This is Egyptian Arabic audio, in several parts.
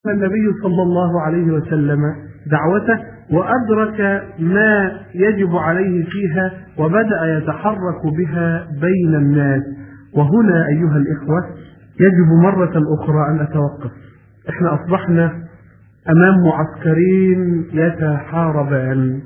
النبي صلى الله عليه وسلم دعوته وأدرك ما يجب عليه فيها وبدأ يتحرك بها بين الناس وهنا أيها الإخوة يجب مرة أخرى أن أتوقف إحنا أصبحنا أمام معسكرين يتحاربان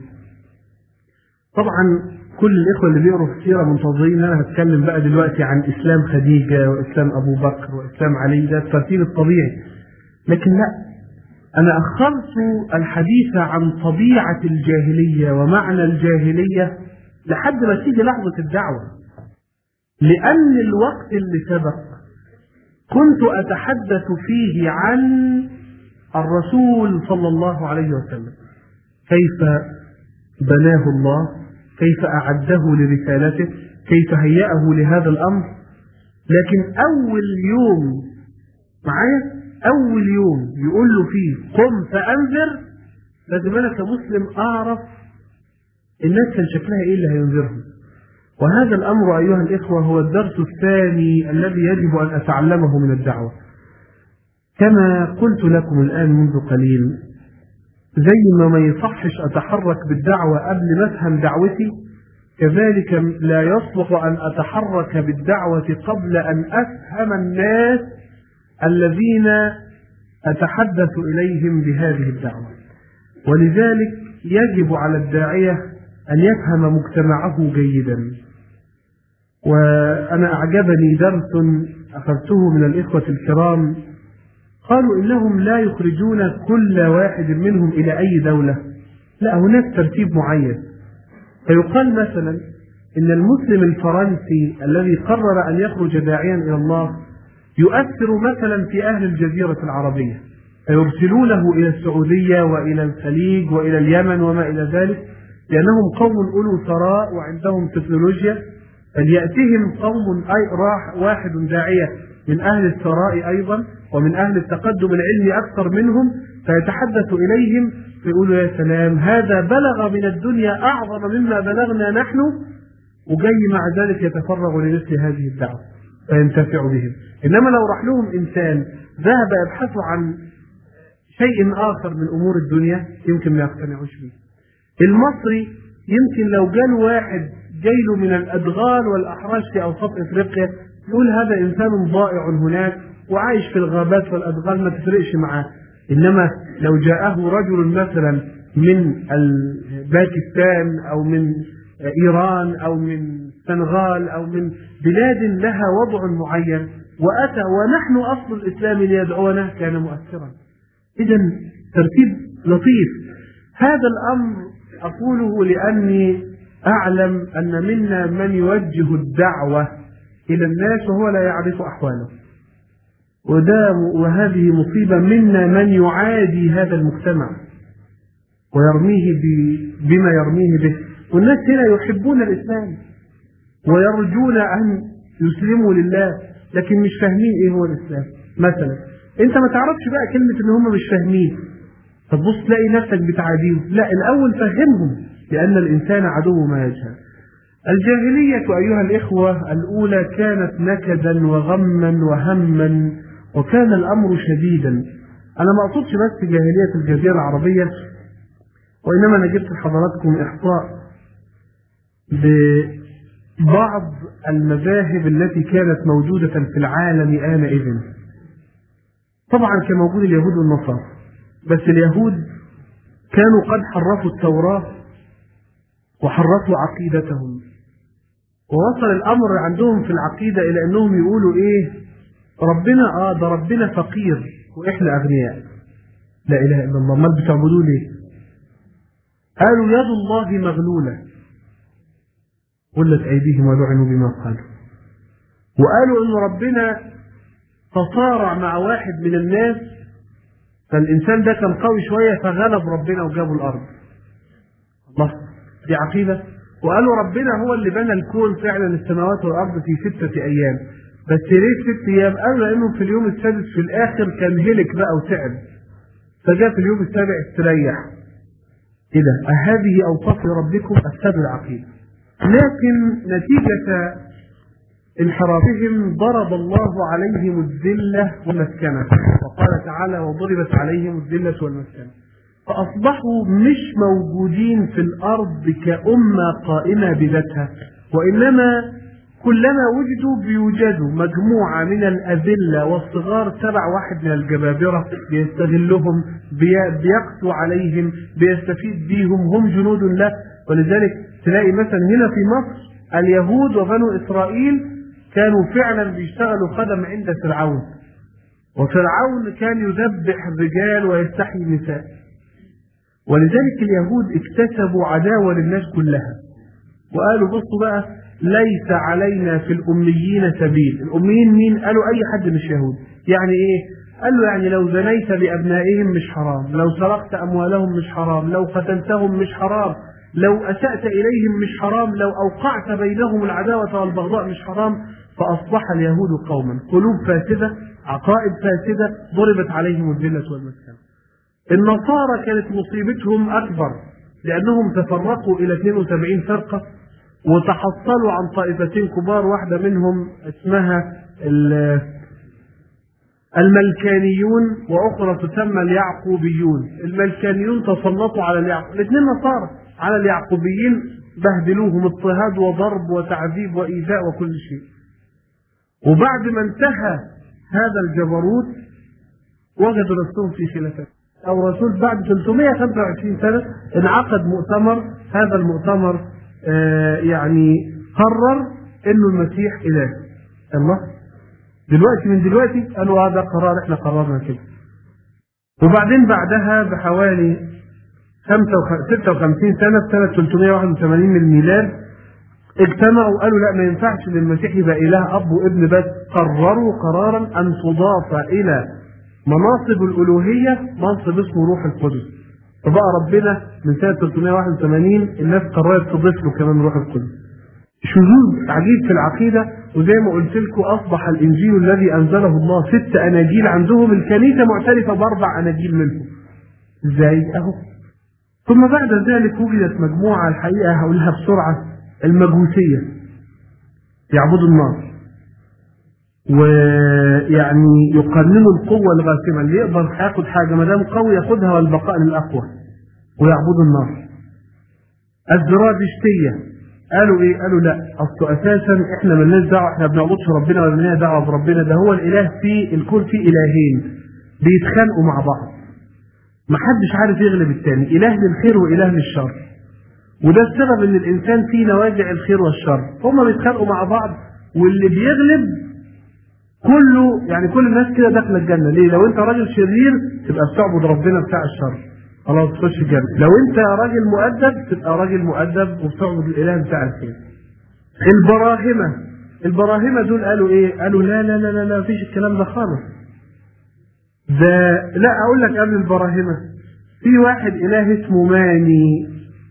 طبعا كل الإخوة اللي بيقروا في السيرة منتظرين أنا هتكلم بقى دلوقتي عن إسلام خديجة وإسلام أبو بكر وإسلام علي ده الترتيب الطبيعي لكن لا أنا أخرت الحديث عن طبيعة الجاهلية ومعنى الجاهلية لحد ما تيجي لحظة الدعوة لأن الوقت اللي سبق كنت أتحدث فيه عن الرسول صلى الله عليه وسلم كيف بناه الله كيف أعده لرسالته كيف هيأه لهذا الأمر لكن أول يوم معايا أول يوم يقول له فيه قم فأنذر لازم أنا كمسلم أعرف الناس كان شكلها إيه اللي هينذرهم وهذا الأمر أيها الإخوة هو الدرس الثاني الذي يجب أن أتعلمه من الدعوة كما قلت لكم الآن منذ قليل زي ما ما يصحش أتحرك بالدعوة قبل ما أفهم دعوتي كذلك لا يصلح أن أتحرك بالدعوة قبل أن أفهم الناس الذين أتحدث إليهم بهذه الدعوة ولذلك يجب على الداعية أن يفهم مجتمعه جيدا وأنا أعجبني درس أخذته من الإخوة الكرام قالوا إنهم لا يخرجون كل واحد منهم إلى أي دولة لا هناك ترتيب معين فيقال مثلا إن المسلم الفرنسي الذي قرر أن يخرج داعيا إلى الله يؤثر مثلا في أهل الجزيرة العربية فيرسلونه إلى السعودية وإلى الخليج وإلى اليمن وما إلى ذلك لأنهم قوم أولو ثراء وعندهم تكنولوجيا فليأتهم قوم أي راح واحد داعية من أهل الثراء أيضا ومن أهل التقدم العلمي أكثر منهم فيتحدث إليهم فيقولوا يا سلام هذا بلغ من الدنيا أعظم مما بلغنا نحن وجاي مع ذلك يتفرغ لمثل هذه الدعوة فينتفع بهم إنما لو راح لهم إنسان ذهب يبحث عن شيء آخر من أمور الدنيا يمكن ما يقتنعوش به المصري يمكن لو جاله واحد جايله من الأدغال والأحراش في أوسط إفريقيا يقول هذا إنسان ضائع هناك وعايش في الغابات والأدغال ما تفرقش معاه إنما لو جاءه رجل مثلا من باكستان أو من إيران أو من السنغال أو من بلاد لها وضع معين وأتى ونحن أصل الإسلام ليدعونا كان مؤثرا إذا ترتيب لطيف هذا الأمر أقوله لأني أعلم أن منا من يوجه الدعوة إلى الناس وهو لا يعرف أحواله وده وهذه مصيبة منا من يعادي هذا المجتمع ويرميه بما يرميه به والناس هنا يحبون الإسلام ويرجون أن يسلموا لله لكن مش فاهمين إيه هو الإسلام مثلا أنت ما تعرفش بقى كلمة إن هم مش فاهمين فتبص تلاقي نفسك بتعاديهم لا الأول فهمهم لأن الإنسان عدو ما يجهل الجاهلية أيها الإخوة الأولى كانت نكدا وغما وهما وكان الأمر شديدا أنا ما أقصدش بس جاهلية الجزيرة العربية وإنما أنا جبت لحضراتكم إحصاء ببعض المذاهب التي كانت موجودة في العالم آنئذ طبعا كان موجود اليهود والنصارى بس اليهود كانوا قد حرفوا التوراة وحرفوا عقيدتهم ووصل الأمر عندهم في العقيدة إلى أنهم يقولوا إيه ربنا آه ده ربنا فقير وإحنا أغنياء لا إله إلا الله ما بتعبدوه ليه قالوا يد الله مغلولة قلت أيديهم ولعنوا بما قالوا وقالوا إن ربنا تصارع مع واحد من الناس فالإنسان ده كان قوي شوية فغلب ربنا وجابوا الأرض الله دي عقيدة وقالوا ربنا هو اللي بنى الكون فعلا السماوات والأرض في ستة أيام بس ليه ست أيام؟ قالوا لأنه في اليوم السادس في الآخر كان هلك بقى وتعب فجاء في اليوم السابع استريح إيه ده؟ أهذه أوصاف ربكم أفسدوا العقيدة لكن نتيجة انحرافهم ضرب الله عليهم الذلة والمسكنة وقال تعالى وضربت عليهم الذلة والمسكنة فأصبحوا مش موجودين في الأرض كأمة قائمة بذاتها وإنما كلما وجدوا بيوجدوا مجموعة من الأذلة والصغار تبع واحد من الجبابرة بيستغلهم بي- بيقسو عليهم بيستفيد بيهم هم جنود له ولذلك تلاقي مثلا هنا في مصر اليهود وبنو إسرائيل كانوا فعلا بيشتغلوا خدم عند فرعون وفرعون كان يذبح الرجال ويستحيي النساء ولذلك اليهود اكتسبوا عداوة للناس كلها وقالوا بصوا بقى ليس علينا في الأميين سبيل الأميين مين قالوا أي حد مش يهود يعني إيه قال له يعني لو زنيت بأبنائهم مش حرام لو سرقت أموالهم مش حرام لو قتلتهم مش حرام لو أسأت إليهم مش حرام لو أوقعت بينهم العداوة والبغضاء مش حرام فأصبح اليهود قوما قلوب فاسدة عقائد فاسدة ضربت عليهم الذلة والمسكنة النصارى كانت مصيبتهم أكبر لأنهم تفرقوا إلى 72 فرقة وتحصلوا عن طائفتين كبار واحدة منهم اسمها ال- الملكانيون وأخرى تسمى اليعقوبيون الملكانيون تسلطوا على اليعقوب الاثنين نصارى على اليعقوبيين بهدلوهم اضطهاد وضرب وتعذيب وإيذاء وكل شيء وبعد ما انتهى هذا الجبروت وجدوا نفسهم في خلافات او رسول بعد 325 سنه انعقد مؤتمر هذا المؤتمر آه يعني قرر انه المسيح اله الله دلوقتي من دلوقتي قالوا هذا قرار احنا قررنا كده وبعدين بعدها بحوالي 56 سنه في سنه 381 من الميلاد اجتمعوا وقالوا لا ما ينفعش ان المسيح يبقى اله اب وابن بس قرروا قرارا ان تضاف الى مناصب الالوهيه منصب اسمه روح القدس فبقى ربنا من سنه 381 الناس قررت تضيف له كمان روح القدس شذوذ عجيب في العقيده وزي ما قلت لكم اصبح الانجيل الذي انزله الله ست اناجيل عندهم الكنيسه معترفه باربع اناجيل منهم ازاي اهو ثم بعد ذلك وجدت مجموعه الحقيقه هقولها بسرعه المجوسيه يعبدوا النار ويعني يقننوا القوة الغاسمة اللي يقدر هياخد حاجة ما دام قوي ياخدها والبقاء للأقوى ويعبدوا النار. الزرادشتية قالوا ايه؟ قالوا لا اصل اساسا احنا مالناش دعوه احنا ما بنعبدش ربنا ولا لنا دعوه بربنا ده هو الاله في الكون فيه الهين بيتخانقوا مع بعض. ما حدش عارف يغلب الثاني، اله للخير واله للشر. وده السبب ان الانسان فيه نوازع الخير والشر، هما بيتخانقوا مع بعض واللي بيغلب كله يعني كل الناس كده داخله الجنه ليه لو انت راجل شرير تبقى بتعبد ربنا بتاع الشر خلاص تخش الجنه لو انت راجل مؤدب تبقى راجل مؤدب وبتعبد الاله بتاع الخير البراهمه البراهمه دول قالوا ايه قالوا لا لا لا لا لا مفيش الكلام ده خالص ده لا اقول لك قبل البراهمه في واحد اله اسمه ماني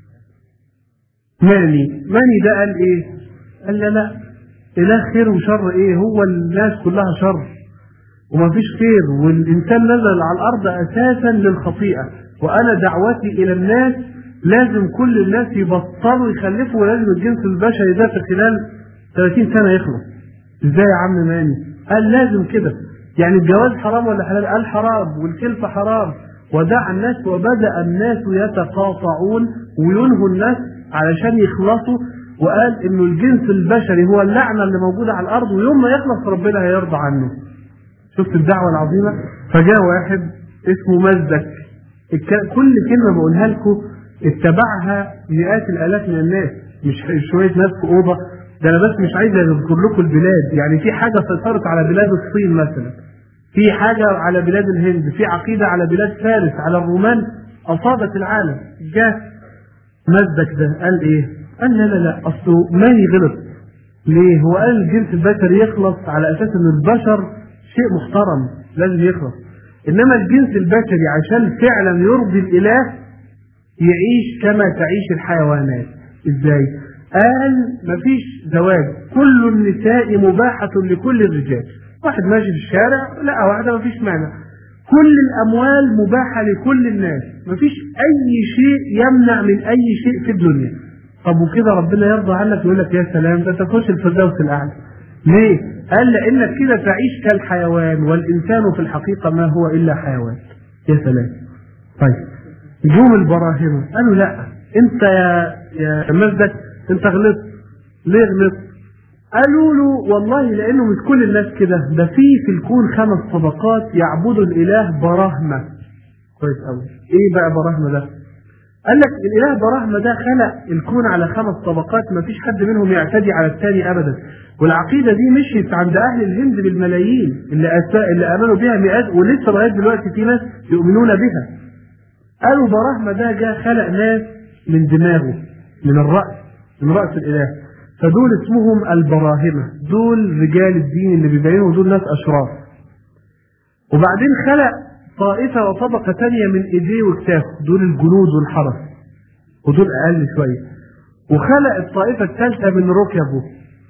ماني ماني ده قال ايه قال لا لا اله خير وشر ايه هو الناس كلها شر وما فيش خير والانسان نزل على الارض اساسا للخطيئه وانا دعوتي الى الناس لازم كل الناس يبطلوا يخلفوا ولازم الجنس البشري ده في خلال 30 سنه يخلص ازاي يا عم ماني قال لازم كده يعني الجواز حرام ولا حلال قال حرام والكلفه حرام ودع الناس وبدا الناس يتقاطعون وينهوا الناس علشان يخلصوا وقال انه الجنس البشري هو اللعنه اللي موجوده على الارض ويوم ما يخلص ربنا هيرضى عنه. شفت الدعوه العظيمه؟ فجاء واحد اسمه مزدك الك- كل كلمه بقولها لكم اتبعها مئات الالاف من الناس مش شويه ناس في اوضه ده انا بس مش عايز اذكر لكم البلاد يعني في حاجه سيطرت على بلاد الصين مثلا في حاجه على بلاد الهند في عقيده على بلاد فارس على الرومان اصابت العالم جاء مزدك ده قال ايه؟ قال لا لا لا اصله ماني غلط ليه؟ هو قال الجنس البشري يخلص على اساس ان البشر شيء محترم لازم يخلص انما الجنس البشري عشان فعلا يرضي الاله يعيش كما تعيش الحيوانات ازاي؟ قال مفيش زواج كل النساء مباحة لكل الرجال واحد ماشي في الشارع لقى واحدة مفيش مانع كل الأموال مباحة لكل الناس مفيش أي شيء يمنع من أي شيء في الدنيا طب وكده ربنا يرضى عنك ويقول لك يا سلام ده تخش الفردوس الأعلى ليه؟ قال لانك كده تعيش كالحيوان والانسان في الحقيقه ما هو الا حيوان يا سلام طيب جم البراهمه قالوا لا انت يا يا مجدك انت غلطت ليه غلطت؟ قالوا له والله لانه مش كل الناس كده ده في في الكون خمس طبقات يعبدوا الاله براهمه كويس قوي ايه بقى براهمه ده؟ قال لك الاله براهمه ده خلق الكون على خمس طبقات ما فيش حد منهم يعتدي على الثاني ابدا والعقيده دي مشيت عند اهل الهند بالملايين اللي أسا... اللي امنوا بها مئات ولسه لغايه دلوقتي في ناس يؤمنون بها قالوا براهمه ده جاء خلق ناس من دماغه من الراس من راس الاله فدول اسمهم البراهمه دول رجال الدين اللي بيبينوا دول ناس اشراف وبعدين خلق طائفة وطبقة تانية من ايديه وكتافه دول الجنود والحرس ودول اقل شوية وخلق الطائفة الثالثة من ركبه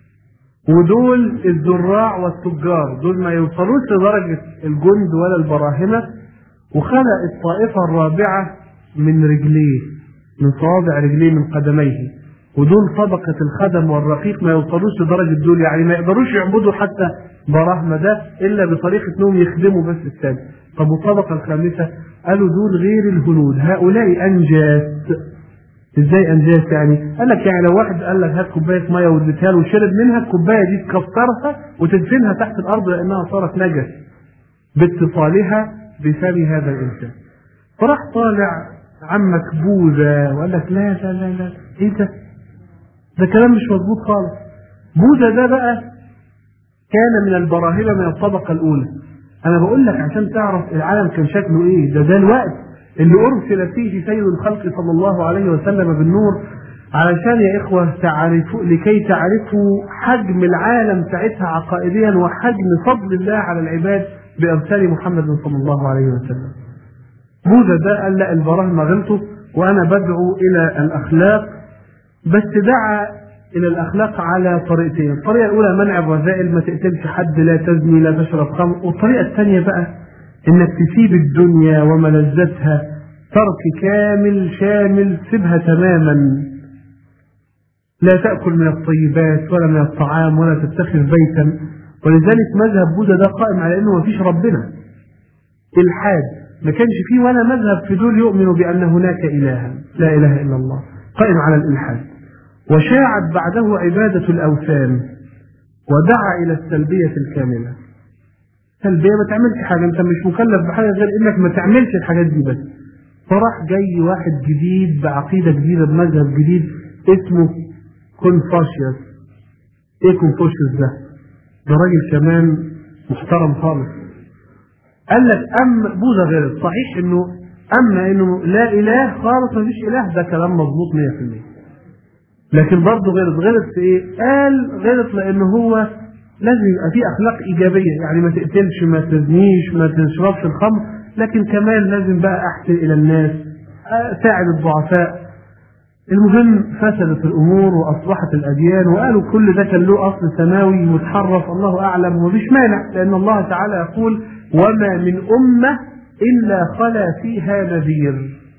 ودول الزراع والتجار دول ما يوصلوش لدرجة الجند ولا البراهمة وخلق الطائفة الرابعة من رجليه من صوابع رجليه من قدميه ودول طبقة الخدم والرقيق ما يوصلوش لدرجة دول يعني ما يقدروش يعبدوا حتى براهمة ده إلا بطريقة إنهم يخدموا بس الثاني طب والطبقة الخامسة قالوا دول غير الهنود هؤلاء أنجاس ازاي انجاز يعني؟ قال لك يعني لو واحد قال لك هات كوبايه ميه واديتها له وشرب منها الكوبايه دي تكسرها وتدفنها تحت الارض لانها صارت نجس باتصالها بفم هذا الانسان. فراح طالع عمك بوذا وقال لك لا لا لا لا ايه ده؟ ده كلام مش مظبوط خالص. بوذا ده بقى كان من البراهمه من الطبقه الاولى. انا بقول لك عشان تعرف العالم كان شكله ايه ده ده الوقت اللي ارسل فيه سيد الخلق صلى الله عليه وسلم بالنور علشان يا اخوه تعرفوا لكي تعرفوا حجم العالم ساعتها عقائديا وحجم فضل الله على العباد بارسال محمد صلى الله عليه وسلم. بوذا ده قال لا البراهمه غلطوا وانا بدعو الى الاخلاق بس دعا الى الاخلاق على طريقتين، الطريقه الاولى منع الرذائل ما تقتلش حد لا تزني لا تشرب خمر، والطريقه الثانيه بقى انك تسيب الدنيا وملذتها ترك كامل شامل سيبها تماما لا تأكل من الطيبات ولا من الطعام ولا تتخذ بيتا ولذلك مذهب بوذا ده قائم على انه ما فيش ربنا الحاد ما كانش فيه ولا مذهب في دول يؤمن بان هناك الها لا اله الا الله قائم على الالحاد وشاعت بعده عباده الاوثان ودعا الى السلبيه الكامله سلبيه ما تعملش حاجه انت مش مكلف بحاجه غير انك ما تعملش الحاجات دي بس فراح جاي واحد جديد بعقيده جديده بمذهب جديد اسمه كونفوشيوس ايه كونفوشيوس ده؟ ده راجل كمان محترم خالص قال لك ام بوذا غلط صحيح انه اما انه لا اله خالص ما فيش اله ده كلام مظبوط 100% لكن برضه غلط غلط في ايه؟ قال غلط لان هو لازم يبقى في اخلاق ايجابيه يعني ما تقتلش ما تزنيش ما تشربش الخمر لكن كمان لازم بقى احسن الى الناس ساعد الضعفاء المهم فسدت الامور واصبحت الاديان وقالوا كل ده كان له اصل سماوي متحرف الله اعلم ومفيش مانع لان الله تعالى يقول وما من امه الا خلا فيها نذير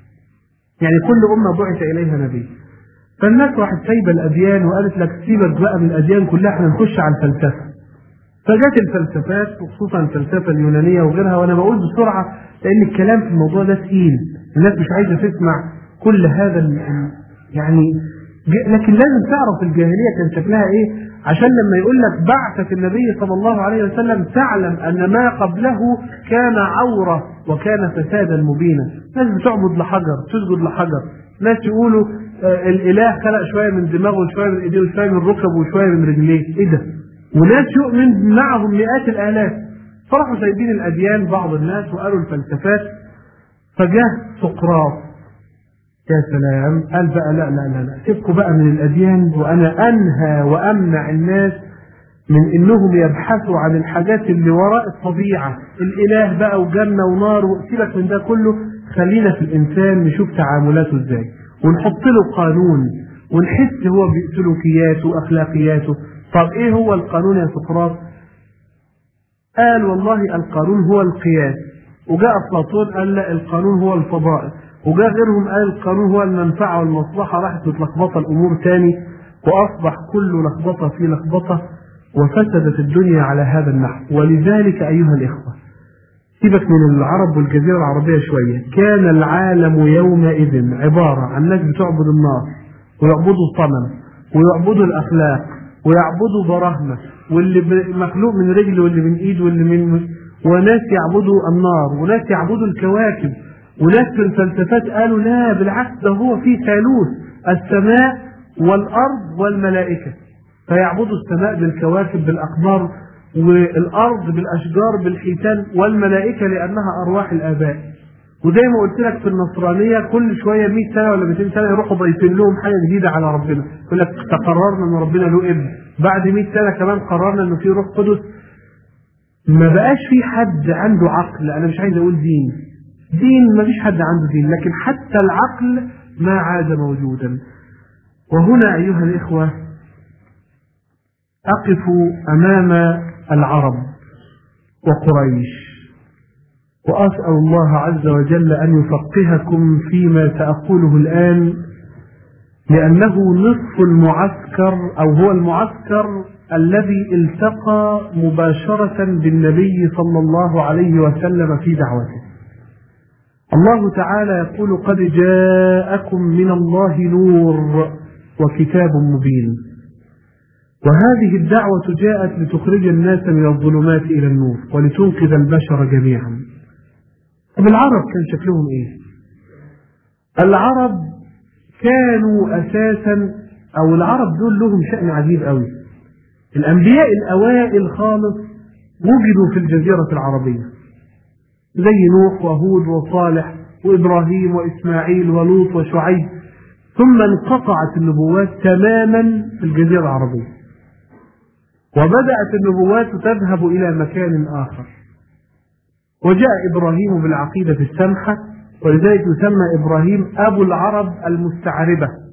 يعني كل امه بعث اليها نبي فالناس راحت سايبه الاديان وقالت لك سيبك بقى من الاديان كلها احنا نخش على الفلسفه فجت الفلسفات وخصوصا الفلسفه اليونانيه وغيرها وانا بقول بسرعه لان الكلام في الموضوع ده تقيل الناس مش عايزه تسمع كل هذا ال يعني لكن لازم تعرف الجاهليه كان شكلها ايه عشان لما يقول لك بعثك النبي صلى الله عليه وسلم تعلم ان ما قبله كان عوره وكان فسادا مبينا ناس بتعبد لحجر تسجد لحجر ناس يقولوا آه الاله خلق شويه من دماغه وشويه من ايديه وشويه من ركبه وشويه من رجليه ايه ده وناس يؤمن معهم مئات الالاف فراحوا سايبين الاديان بعض الناس وقالوا الفلسفات فجاء سقراط يا سلام قال بقى لا لا لا لا سيبكوا بقى من الاديان وانا انهى وامنع الناس من انهم يبحثوا عن الحاجات اللي وراء الطبيعه الاله بقى وجنه ونار وسيبك من ده كله خلينا في الانسان نشوف تعاملاته ازاي ونحط له قانون ونحس هو بسلوكياته واخلاقياته طب ايه هو القانون يا سقراط قال والله القانون هو القياس وجاء افلاطون قال لا القانون هو الفضائل وجاء غيرهم قال القانون هو المنفعه والمصلحه راحت متلخبطه الامور تاني واصبح كل لخبطه في لخبطه وفسدت الدنيا على هذا النحو ولذلك أيها الإخوة سيبك من العرب والجزيرة العربية شوية كان العالم يومئذ عبارة عن ناس بتعبد النار ويعبدوا الصنم ويعبدوا الأخلاق ويعبدوا براهمة واللي مخلوق من رجل واللي من إيد واللي من وناس يعبدوا النار وناس يعبدوا الكواكب وناس في الفلسفات قالوا لا بالعكس ده هو في ثالوث السماء والأرض والملائكة فيعبدوا السماء بالكواكب بالأقمار والأرض بالأشجار بالحيتان والملائكة لأنها أرواح الآباء وزي ما قلت لك في النصرانية كل شوية 100 سنة ولا 200 سنة يروحوا ضايفين لهم حاجة جديدة على ربنا يقول لك تقررنا ان ربنا له ابن بعد 100 سنة كمان قررنا انه في روح قدس ما بقاش في حد عنده عقل انا مش عايز اقول دين دين ما فيش حد عنده دين لكن حتى العقل ما عاد موجودا وهنا ايها الاخوة اقف امام العرب وقريش وأسأل الله عز وجل أن يفقهكم فيما سأقوله الآن لأنه نصف المعسكر أو هو المعسكر الذي التقى مباشرة بالنبي صلى الله عليه وسلم في دعوته الله تعالى يقول قد جاءكم من الله نور وكتاب مبين وهذه الدعوة جاءت لتخرج الناس من الظلمات إلى النور ولتنقذ البشر جميعا طب العرب كان شكلهم ايه العرب كانوا اساسا او العرب دول لهم شأن عجيب قوي الانبياء الاوائل خالص وجدوا في الجزيرة العربية زي نوح وهود وصالح وابراهيم واسماعيل ولوط وشعيب ثم انقطعت النبوات تماما في الجزيرة العربية وبدأت النبوات تذهب إلى مكان آخر وجاء إبراهيم بالعقيدة السمحة ولذلك يسمى إبراهيم أبو العرب المستعربة